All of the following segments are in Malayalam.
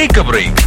take a break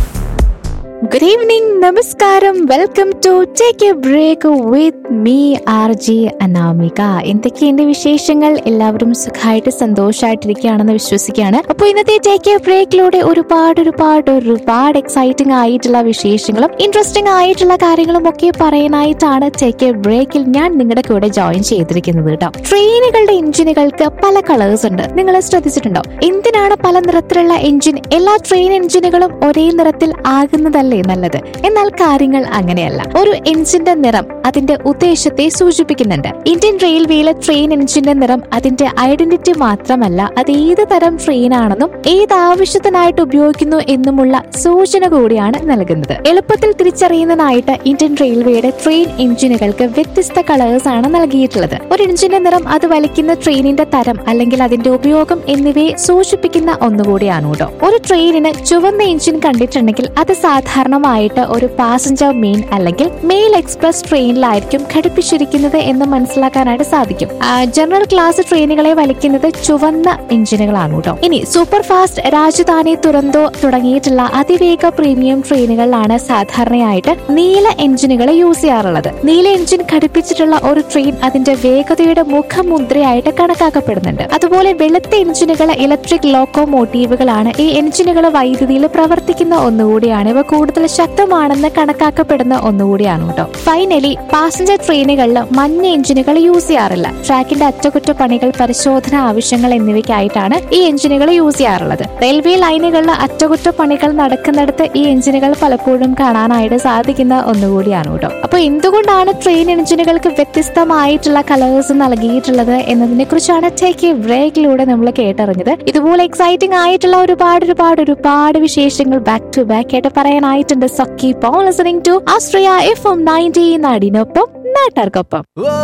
good evening നമസ്കാരം welcome to take a break with me R J Anamika എന്തൊക്കെയുണ്ട് വിശേഷങ്ങൾ എല്ലാവരും സുഖമായിട്ട് സന്തോഷമായിട്ടിരിക്കുകയാണെന്ന് വിശ്വസിക്കുകയാണ് അപ്പോൾ ഇന്നത്തെ ടേക്ക് എ ബ്രേക്കിലൂടെ ഒരുപാട് ഒരുപാട് ഒരുപാട് എക്സൈറ്റിംഗ് ആയിട്ടുള്ള വിശേഷങ്ങളും ഇൻട്രസ്റ്റിംഗ് ആയിട്ടുള്ള കാര്യങ്ങളും ഒക്കെ പറയാനായിട്ടാണ് ടേക്ക് എ ബ്രേക്കിൽ ഞാൻ നിങ്ങളുടെ കൂടെ ജോയിൻ ചെയ്തിരിക്കുന്നത് കേട്ടോ ട്രെയിനുകളുടെ എഞ്ചിനുകൾക്ക് പല കളേഴ്സ് ഉണ്ട് നിങ്ങൾ ശ്രദ്ധിച്ചിട്ടുണ്ടോ എന്തിനാണ് പല നിറത്തിലുള്ള എഞ്ചിൻ എല്ലാ ട്രെയിൻ എഞ്ചിനുകളും ഒരേ നിറത്തിൽ ആകുന്നതല്ലേ നല്ലത് എന്നാൽ കാര്യങ്ങൾ അങ്ങനെയല്ല ഒരു എഞ്ചിന്റെ നിറം അതിന്റെ ഉദ്ദേശത്തെ സൂചിപ്പിക്കുന്നുണ്ട് ഇന്ത്യൻ റെയിൽവേയിലെ ട്രെയിൻ എഞ്ചിന്റെ നിറം അതിന്റെ ഐഡന്റിറ്റി മാത്രമല്ല അത് ഏത് തരം ട്രെയിൻ ആണെന്നും ഏത് ആവശ്യത്തിനായിട്ട് ഉപയോഗിക്കുന്നു എന്നുമുള്ള സൂചന കൂടിയാണ് നൽകുന്നത് എളുപ്പത്തിൽ തിരിച്ചറിയുന്നതിനായിട്ട് ഇന്ത്യൻ റെയിൽവേയുടെ ട്രെയിൻ എഞ്ചിനുകൾക്ക് വ്യത്യസ്ത കളേഴ്സ് ആണ് നൽകിയിട്ടുള്ളത് ഒരു എഞ്ചിന്റെ നിറം അത് വലിക്കുന്ന ട്രെയിനിന്റെ തരം അല്ലെങ്കിൽ അതിന്റെ ഉപയോഗം എന്നിവയെ സൂചിപ്പിക്കുന്ന ഒന്നുകൂടിയാണ് കേട്ടോ ഒരു ട്രെയിനിന് ചുവന്ന എഞ്ചിൻ കണ്ടിട്ടുണ്ടെങ്കിൽ അത് സാധാരണമായിട്ട് ഒരു പാസഞ്ചർ മെയിൻ അല്ലെങ്കിൽ മെയിൽ എക്സ്പ്രസ് ട്രെയിനിലായിരിക്കും ഘടിപ്പിച്ചിരിക്കുന്നത് എന്ന് മനസ്സിലാക്കാനായിട്ട് സാധിക്കും ആ, ജനറൽ ക്ലാസ് ട്രെയിനുകളെ വലിക്കുന്നത് ചുവന്ന എഞ്ചിനുകളാണ് കേട്ടോ ഇനി സൂപ്പർ ഫാസ്റ്റ് രാജധാനി തുറന്തോ തുടങ്ങിയിട്ടുള്ള അതിവേഗ പ്രീമിയം ട്രെയിനുകളിലാണ് സാധാരണയായിട്ട് നീല എഞ്ചിനുകൾ യൂസ് ചെയ്യാറുള്ളത് നീല എഞ്ചിൻ ഘടിപ്പിച്ചിട്ടുള്ള ഒരു ട്രെയിൻ അതിന്റെ വേഗതയുടെ മുഖമുദ്രയായിട്ട് കണക്കാക്കപ്പെടുന്നുണ്ട് അതുപോലെ വെളുത്ത എഞ്ചിനുകൾ ഇലക്ട്രിക് ലോക്കോമോട്ടീവുകളാണ് ഈ എഞ്ചിനുകൾ വൈദ്യുതിയിൽ പ്രവർത്തിക്കുന്ന ഒന്നുകൂടിയാണ് ഇവ കൂടുതൽ ശക്തമാണെന്ന് കണക്കാക്കപ്പെടുന്ന ഒന്നുകൂടിയാണ് കേട്ടോ ഫൈനലി പാസഞ്ചർ ട്രെയിനുകളിൽ മഞ്ഞ എഞ്ചിനുകൾ യൂസ് ചെയ്യാറില്ല ട്രാക്കിന്റെ അറ്റകുറ്റപ്പണികൾ പരിശോധന ആവശ്യങ്ങൾ എന്നിവയ്ക്കായിട്ടാണ് ഈ എഞ്ചിനുകൾ യൂസ് ചെയ്യാറുള്ളത് റെയിൽവേ ലൈനുകളിൽ അറ്റകുറ്റപ്പണികൾ നടക്കുന്നിടത്ത് ഈ എഞ്ചിനുകൾ പലപ്പോഴും കാണാനായിട്ട് സാധിക്കുന്ന ഒന്നുകൂടിയാണ് കേട്ടോ അപ്പൊ എന്തുകൊണ്ടാണ് ട്രെയിൻ എഞ്ചിനുകൾക്ക് വ്യത്യസ്തമായിട്ടുള്ള കളേഴ്സ് നൽകിയിട്ടുള്ളത് എന്നതിനെ കുറിച്ചാണ് ടേക്ക് എ ബ്രേക്കിലൂടെ നമ്മൾ കേട്ടറിഞ്ഞത് ഇതുപോലെ എക്സൈറ്റിംഗ് ആയിട്ടുള്ള ഒരുപാട് ഒരുപാട് ഒരുപാട് വിശേഷങ്ങൾ ബാക്ക് ടു ബാക്ക് ആയിട്ട് പറയാനായിട്ടുണ്ട് സക്കി പോ listening to Austria F M ninety നാടിനൊപ്പം നാട്ടാർക്കൊപ്പം ഓ